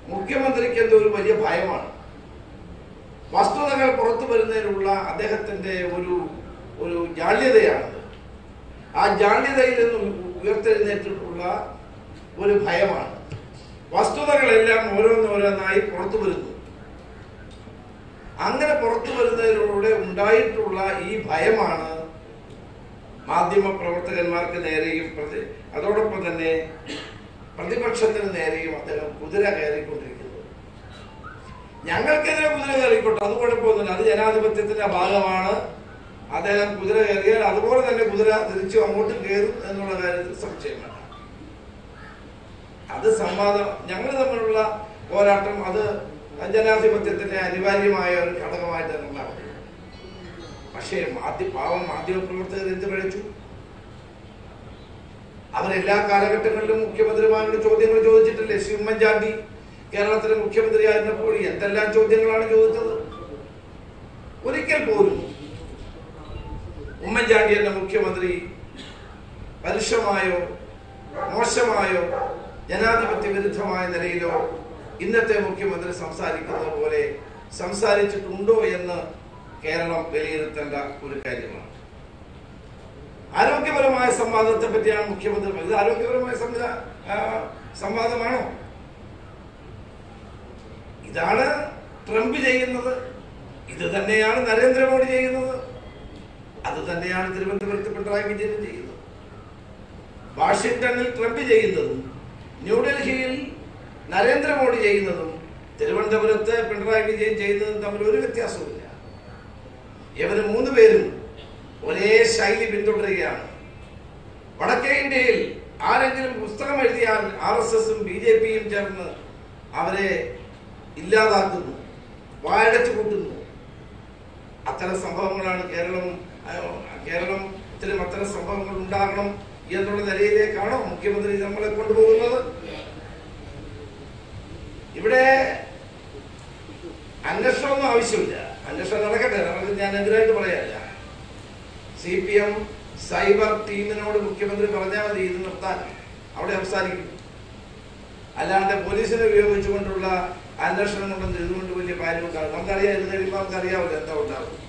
മുഖ്യമന്ത്രിക്ക് എന്തോ ഒരു വലിയ ഭയമാണ് വസ്തുതകൾ പുറത്തു വരുന്നതിനുള്ള അദ്ദേഹത്തിന്റെ ഒരു ഒരു ജാള്യതയാണത് ആ ജാള്യതയിൽ നിന്ന് ഉയർത്തെഴുന്നേറ്റിട്ടുള്ള ഒരു ഭയമാണ് വസ്തുതകളെല്ലാം ഓരോന്നോരോന്നായി പുറത്തു വരുന്നു അങ്ങനെ പുറത്തു വരുന്നതിലൂടെ ഉണ്ടായിട്ടുള്ള ഈ ഭയമാണ് മാധ്യമ പ്രവർത്തകന്മാർക്ക് നേരെയും പ്രതി അതോടൊപ്പം തന്നെ പ്രതിപക്ഷത്തിന് നേരെയും അദ്ദേഹം കുതിര കയറിക്കൊണ്ടിരിക്കുന്നത് ഞങ്ങൾക്കെതിരെ കുതിര കയറിക്കോട്ടെ അത് കുഴപ്പമൊന്നുമില്ല അത് ജനാധിപത്യത്തിന്റെ ഭാഗമാണ് അദ്ദേഹം കുതിര കയറിയാൽ അതുപോലെ തന്നെ കുതിര തിരിച്ചു അങ്ങോട്ട് കയറും എന്നുള്ള കാര്യത്തിൽ സംശയം വേണ്ട അത് സംവാദം ഞങ്ങൾ തമ്മിലുള്ള പോരാട്ടം അത് ജനാധിപത്യത്തിന്റെ അനിവാര്യമായ ഒരു ഘടകമായിട്ട് തന്നെ ഉണ്ടാവും പക്ഷേ മാധ്യ പാവം മാധ്യമ പ്രവർത്തകർ എന്ത് കഴിച്ചു അവരെല്ലാ കാലഘട്ടങ്ങളിലും മുഖ്യമന്ത്രിമാരോട് ചോദ്യങ്ങൾ ചോദിച്ചിട്ടില്ലേ ശ്രീ ഉമ്മൻചാണ്ടി കേരളത്തിലെ മുഖ്യമന്ത്രിയായിരുന്നപ്പോൾ എന്തെല്ലാം ചോദ്യങ്ങളാണ് ചോദിച്ചത് ഒരിക്കൽ പോലും ഉമ്മൻചാണ്ടി എന്ന മുഖ്യമന്ത്രി പരുഷമായോ മോശമായോ ജനാധിപത്യ വിരുദ്ധമായ നിലയിലോ ഇന്നത്തെ മുഖ്യമന്ത്രി സംസാരിക്കുന്നത് പോലെ സംസാരിച്ചിട്ടുണ്ടോ എന്ന് കേരളം വിലയിരുത്തേണ്ട ഒരു കാര്യമാണ് ആരോഗ്യപരമായ സംവാദത്തെ പറ്റിയാണ് മുഖ്യമന്ത്രി പറഞ്ഞത് ഇത് ആരോഗ്യപരമായ സംവിധാ ആ, സംവാദമാണോ ഇതാണ് ട്രംപ് ചെയ്യുന്നത് ഇത് തന്നെയാണ് നരേന്ദ്രമോദി ചെയ്യുന്നത് അത് തന്നെയാണ് തിരുവനന്തപുരത്ത് പിണറായി വിജയൻ ചെയ്യുന്നത് വാഷിംഗ്ടണിൽ ട്രംപ് ചെയ്യുന്നതും ന്യൂഡൽഹിയിൽ നരേന്ദ്രമോദി ചെയ്യുന്നതും തിരുവനന്തപുരത്ത് പിണറായി വിജയൻ ചെയ്യുന്നതും തമ്മിൽ ഒരു വ്യത്യാസവുമില്ല ഇവർ മൂന്ന് പേരും ഒരേ ശൈലി പിന്തുടരുകയാണ് വടക്കേ ഇന്ത്യയിൽ ആരെങ്കിലും പുസ്തകം എഴുതിയാൽ ആർ എസ് എസും ബി ജെ പിയും ചേർന്ന് അവരെ ഇല്ലാതാക്കുന്നു വായടച്ചു കൂട്ടുന്നു അത്തരം സംഭവങ്ങളാണ് കേരളം ആ, കേരളത്തിലും അത്തരം സംഭവങ്ങൾ ഉണ്ടാകണം എന്നുള്ള നിലയിലേക്കാണോ മുഖ്യമന്ത്രി നമ്മളെ കൊണ്ടുപോകുന്നത് ഇവിടെ അന്വേഷണമൊന്നും ആവശ്യമില്ല അന്വേഷണം നടക്കട്ടെ നമുക്ക് ഞാൻ എതിരായിട്ട് പറയാനില്ല സി പി എം സൈബർ ടീമിനോട് മുഖ്യമന്ത്രി പറഞ്ഞാൽ മതി ഇത് നിർത്താൻ അവിടെ അവസാനിക്കും അല്ലാണ്ട് പോലീസിനെ ഉപയോഗിച്ചുകൊണ്ടുള്ള അന്വേഷണം കൊണ്ടൊന്നും ഇതുകൊണ്ട് വലിയ കാര്യം ഉണ്ടാകും നമുക്കറിയാം ഇത് കഴിയുമ്പോൾ നമുക്കറിയാമല്ലോ എന്താ ഉണ്ടാവും